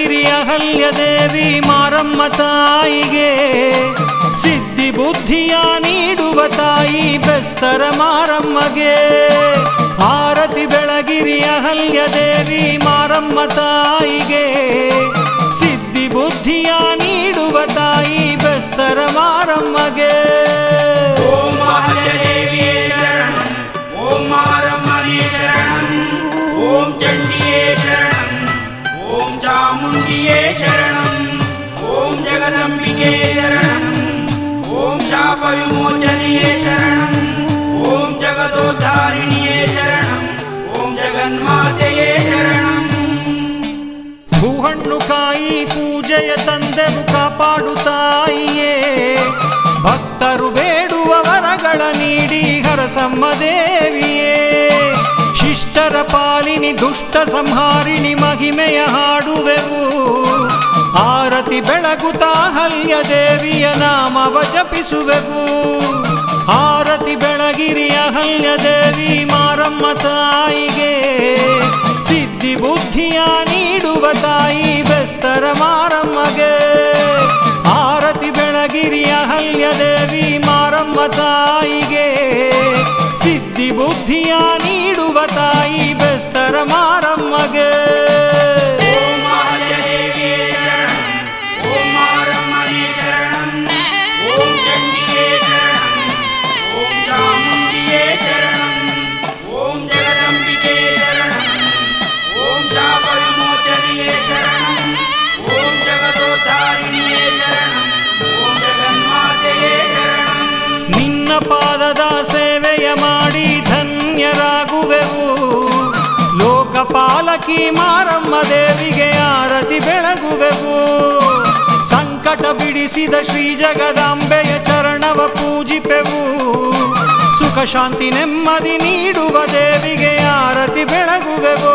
ಬೆಳಗಿರಿಯ ಹಲ್ಯದೇವಿ ಮಾರಮ್ಮ ತಾಯಿಗೆ ಸಿದ್ಧಿ ಬುದ್ಧಿಯ ನೀಡುವ ತಾಯಿ ಬೆಸ್ತರ ಮಾರಮ್ಮಗೆ ಆರತಿ ಬೆಳಗಿರಿಯ ಹಲ್ಯದೇವಿ ಮಾರಮ್ಮ ತಾಯಿಗೆ ಸಿದ್ಧಿ ಬುದ್ಧಿಯ ನೀಡುವ ತಾಯಿ ಬೆಸ್ತರ ಮಾರಮ್ಮಗೆ ಓಂ ಮಹಾದೇವಿಯೇ ಶರಣಂ ಓಂ ಮಾರಮ್ಮನೇ ಶರಣಂ ಓಂ ಚಂಡಿಯೇ ಶರಣಂ ಓಂ ಚಾಮುಂಡಿಯೇ ಶರಣಂ ಓಂ ಜಗದಂಬಿಕೆ ಶರಣಂ ಓಂ ಶಾಪ ವಿಮೋಚನೆಯೇ ಶರಣಂ ಓಂ ಜಗದೋದ್ಧಾರಿಣಿಯೇ ಶರಣಂ ಓಂ ಜಗನ್ಮಾತೆಯೇ ಶರಣಂ ಹೂಹಣ್ಣು ಕಾಯಿ ಪೂಜೆಯ ತಂದೆವು ಕಾಪಾಡು ತಾಯಿಯೇ ಭಕ್ತರು ಬೇಡುವ ವರಗಳ ನೀಡಿ ಹರಸಮ್ಮ ದೇವಿಯೇ ಶಿಷ್ಟರ ಪಾಲಿನಿ ದುಷ್ಟ ಸಂಹಾರಿಣಿ ಮಹಿಮೆಯ ಹಾಡುವೆವು ಆರತಿ ಬೆಳಗುತ್ತಾ ಹಲ್ಯ ದೇವಿಯ ನಾಮವ ಜಪಿಸುವೆವು ಆರತಿ ಬೆಳಗಿರಿಯ ಹಲ್ಯ ದೇವಿ ಮಾರಮ್ಮ ತಾಯಿಗೆ ಸಿದ್ಧಿ ಬುದ್ಧಿಯ ನೀಡುವ ತಾಯಿ ಬೆಸ್ತರ ಮಾರಮ್ಮಗೆ ಆರತಿ ಬೆಳಗಿರಿಯ ಹಲ್ಯ ದೇವಿ ಮಾರಮ್ಮ ತಾಯಿಗೆ ಸಿದ್ಧಿ ಬುದ್ಧಿಯ ನೀಡುವ ತಾಯಿ ಬೆಸ್ತರ ಮಾರಮ್ಮಗೆ ಓಂ ಮಹಾದೇವಿಯೇ ಶರಣಂ ಓಂ ಮಾರಮ್ಮನೇ ಶರಣಂ ಓಂ ಚಂಡಿಯೇ ಶರಣಂ ಓಂ ಚಾಮುಂಡಿಯೇ ಶರಣಂ ಓಂ ಜಗದಂಬಿಕೆ ಶರಣಂ ಓಂ ಶಾಪ ವಿಮೋಚನೆಯೇ ಶರಣಂ ಓಂ ಜಗದೋದ್ಧಾರಿಣಿಯೇ ಶರಣಂ ಓಂ ಜಗನ್ಮಾತೆಯೇ ಶರಣಂ ನಿನ್ನ ಪಾದದ ಸೇವೆಯ ಮಾಡಿ ಧನ್ಯರಾಗುವೆವು ಲೋಕಪಾಲಕಿ ಮಾರಮ್ಮ ದೇವಿಗೆ ಆರತಿ ಬೆಳಗುವೆವು ಸಂಕಟ ಬಿಡಿಸಿದ ಶ್ರೀ ಜಗದಾಂಬೆಯ ಚರಣವ ಪೂಜಿಪೆವು ಸುಖ ಶಾಂತಿ ನೆಮ್ಮದಿ ನೀಡುವ ದೇವಿಗೆ ಆರತಿ ಬೆಳಗುವೆವು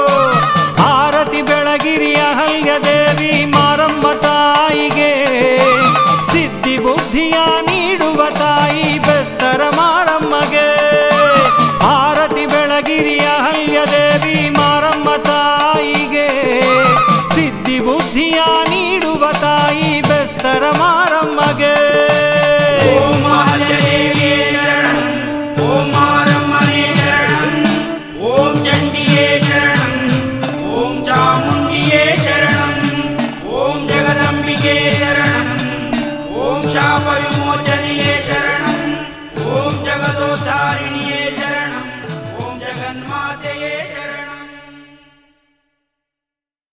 ಆರತಿ ಬೆಳಗಿರಿಯ ಹಲ್ಯ ದೇವಿ ಮಾರಮ್ಮ ತಾಯಿಗೆ ಸಿದ್ಧಿ ಬುದ್ಧಿಯ